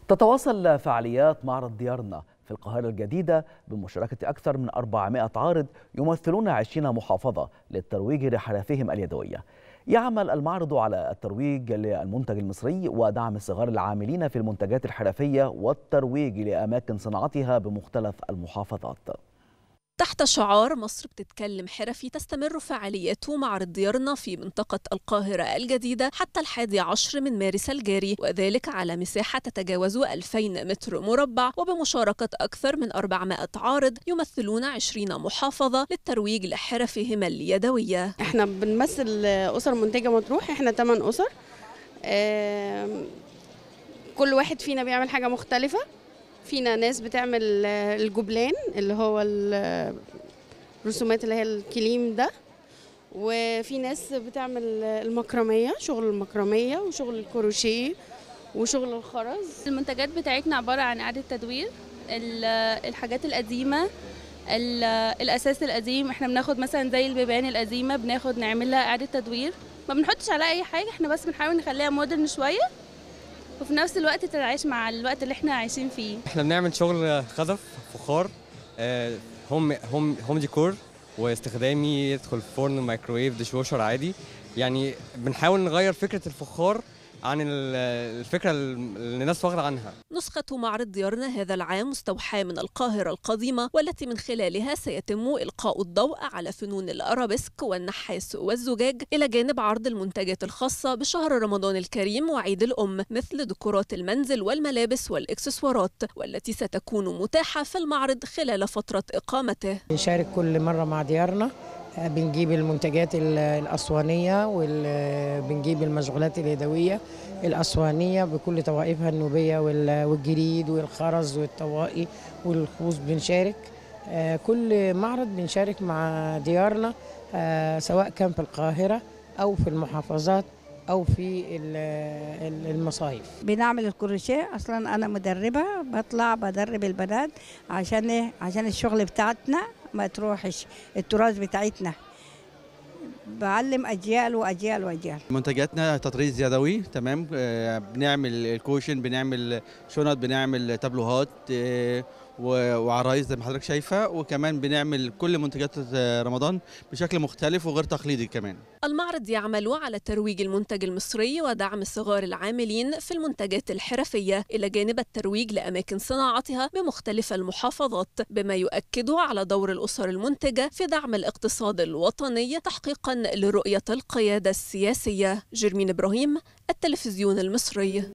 تتواصل فعاليات معرض ديارنا في القاهرة الجديدة بمشاركة أكثر من 400 عارض يمثلون 20 محافظة للترويج لحرفهم اليدوية يعمل المعرض على الترويج للمنتج المصري ودعم صغار العاملين في المنتجات الحرفية والترويج لأماكن صناعتها بمختلف المحافظات تحت شعار مصر بتتكلم حرفي تستمر فعاليات معرض ديارنا في منطقة القاهرة الجديدة حتى الحادي عشر من مارس الجاري وذلك على مساحة تتجاوز 2000 متر مربع وبمشاركة أكثر من 400 عارض يمثلون 20 محافظة للترويج لحرفهم اليدوية احنا بنمثل أسر منتجة مطروح احنا 8 أسر آم، كل واحد فينا بيعمل حاجة مختلفة فينا ناس بتعمل الجبلان اللي هو الرسومات اللي هي الكليم ده وفي ناس بتعمل المكرمية شغل المكرمية وشغل الكروشيه وشغل الخرز المنتجات بتاعتنا عبارة عن إعادة تدوير ال- الحاجات القديمة ال- الأساس القديم احنا بناخد مثلا زي البيبان القديمة بناخد نعملها إعادة تدوير ما بنحطش عليها أي حاجة احنا بس بنحاول نخليها مودرن شوية وفي نفس الوقت تتعايش مع الوقت اللي احنا عايشين فيه احنا بنعمل شغل خزف فخار آه، هوم هوم هوم ديكور واستخدامي يدخل في فرن مايكرويف ديش ووشر عادي يعني بنحاول نغير فكره الفخار عن ال- الفكره اللي الناس واخده عنها نسخة معرض ديارنا هذا العام مستوحاة من القاهرة القديمة والتي من خلالها سيتم إلقاء الضوء على فنون الأرابيسك والنحاس والزجاج إلى جانب عرض المنتجات الخاصة بشهر رمضان الكريم وعيد الأم مثل ديكورات المنزل والملابس والإكسسوارات والتي ستكون متاحة في المعرض خلال فترة إقامته بنشارك كل مرة مع ديارنا آه، بنجيب المنتجات ال- الأسوانية وبنجيب المشغولات اليدوية الأسوانية بكل طوائفها النوبية وال- والجريد والخرز والطوائي والخوص بنشارك آه، كل معرض بنشارك مع ديارنا آه، سواء كان في القاهرة أو في المحافظات أو في ال- ال- المصايف بنعمل الكروشيه اصلا انا مدربه بطلع بدرب البنات عشان إيه؟ عشان الشغل بتاعتنا ما تروحش التراث بتاعتنا بعلم اجيال واجيال واجيال منتجاتنا تطريز يدوي تمام آه، بنعمل الكوشن بنعمل شنط بنعمل تابلوهات آه، و- وعرايس زي ما حضرتك شايفه وكمان بنعمل كل منتجات آه، رمضان بشكل مختلف وغير تقليدي كمان المعرض يعمل على ترويج المنتج المصري ودعم صغار العاملين في المنتجات الحرفية إلى جانب الترويج لأماكن صناعتها بمختلف المحافظات بما يؤكد على دور الأسر المنتجة في دعم الاقتصاد الوطني تحقيقا لرؤية القيادة السياسية جرمين إبراهيم التلفزيون المصري